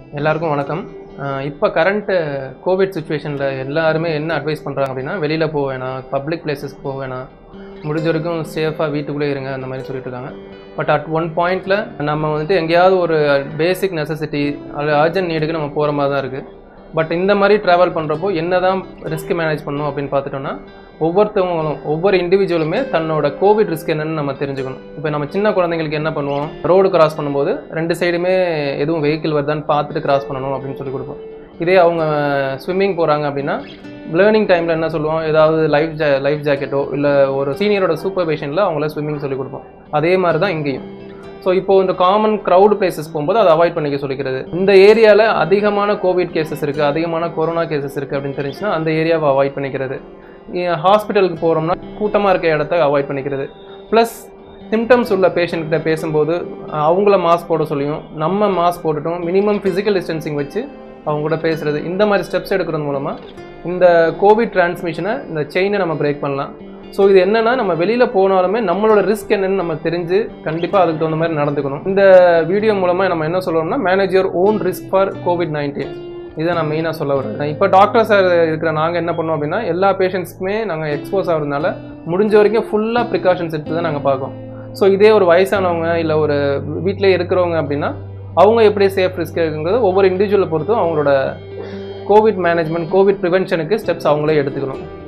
எல்லாருக்கும் வணக்கம் இப்போ கரண்ட் கோவிட் சுச்சுவேஷனில் எல்லாருமே என்ன அட்வைஸ் பண்ணுறாங்க அப்படின்னா வெளியில் போக வேணாம் பப்ளிக் பிளேசஸ்க்கு போக வேணாம் முடிஞ்ச வரைக்கும் சேஃபாக வீட்டுக்குள்ளே இருங்க அந்த மாதிரி சொல்லிட்டு இருக்காங்க பட் அட் ஒன் பாயிண்டில் நம்ம வந்துட்டு எங்கேயாவது ஒரு பேசிக் நெசசிட்டி அது அர்ஜென்ட் நீடுக்கு நம்ம போகிற மாதிரி தான் இருக்குது பட் இந்த மாதிரி ட்ராவல் பண்ணுறப்போ என்ன தான் ரிஸ்க் மேனேஜ் பண்ணணும் அப்படின்னு பார்த்துட்டோம்னா ஒவ்வொருத்தவங்களும் ஒவ்வொரு இண்டிவிஜுவலுமே தன்னோட கோவிட் ரிஸ்க் என்னன்னு நம்ம தெரிஞ்சுக்கணும் இப்போ நம்ம சின்ன குழந்தைங்களுக்கு என்ன பண்ணுவோம் ரோடு கிராஸ் பண்ணும்போது ரெண்டு சைடுமே எதுவும் வெஹிக்கிள் வருதான்னு பார்த்துட்டு கிராஸ் பண்ணணும் அப்படின்னு சொல்லி கொடுப்போம் இதே அவங்க ஸ்விம்மிங் போகிறாங்க அப்படின்னா லேர்னிங் டைமில் என்ன சொல்லுவோம் ஏதாவது லைஃப் ஜா லைஃப் ஜாக்கெட்டோ இல்லை ஒரு சீனியரோட சூப்பர்வேஷனில் அவங்கள ஸ்விம்மிங் சொல்லி கொடுப்போம் அதே மாதிரி தான் இங்கேயும் ஸோ இப்போ இந்த காமன் க்ரௌடு பிளேசஸ் போகும்போது அதை அவாய்ட் பண்ணிக்க சொல்லிக்கிறது இந்த ஏரியாவில் அதிகமான கோவிட் கேசஸ் இருக்குது அதிகமான கொரோனா கேசஸ் இருக்குது அப்படின்னு தெரிஞ்சுன்னா அந்த ஏரியாவை அவாய்ட் பண்ணிக்கிறது ஹாஸ்பிட்டலுக்கு போகிறோம்னா கூட்டமாக இருக்க இடத்த அவாய்ட் பண்ணிக்கிறது ப்ளஸ் சிம்டம்ஸ் உள்ள பேஷண்ட்கிட்ட பேசும்போது அஹ், அவங்கள மாஸ்க் போட சொல்லியும் நம்ம மாஸ்க் போட்டுட்டோம் மினிமம் ஃபிசிக்கல் டிஸ்டன்சிங் வச்சு அவங்க கூட பேசுகிறது இந்த மாதிரி ஸ்டெப்ஸ் எடுக்கிறது மூலமாக இந்த கோவிட் டிரான்ஸ்மிஷனை இந்த செயினை நம்ம பிரேக் பண்ணலாம் ஸோ இது என்னன்னா நம்ம வெளியில் போனாலுமே நம்மளோட ரிஸ்க் என்னன்னு நம்ம தெரிஞ்சு கண்டிப்பாக அதுக்கு தகுந்த மாதிரி நடந்துக்கணும் இந்த வீடியோ மூலமாக நம்ம என்ன சொல்கிறோம்னா manage your own risk for covid nineteen இதை நான் மெயினாக சொல்ல வரேன் இப்போ டாக்டர்ஸ் இருக்கிற நாங்கள் என்ன பண்ணோம் அப்படின்னா எல்லா பேஷண்ட்ஸ்க்குமே நாங்கள் எக்ஸ்போஸ் ஆகிறதுனால முடிஞ்ச வரைக்கும் ஃபுல்லாக ப்ரிகாஷன்ஸ் எடுத்து தான் நாங்கள் பார்க்கோம் ஸோ இதே ஒரு வயசானவங்க இல்லை ஒரு வீட்டிலே இருக்கிறவங்க அப்படின்னா அவங்க எப்படி சேஃப் ரிஸ்க் இருக்குங்கிறது ஒவ்வொரு இண்டிவிஜுவலை பொறுத்தும் அவங்களோட கோவிட் மேனேஜ்மெண்ட் கோவிட் ப்ரிவென்ஷனுக்கு ஸ்டெப்ஸ் அவங்களே எடுத்துக்கணும்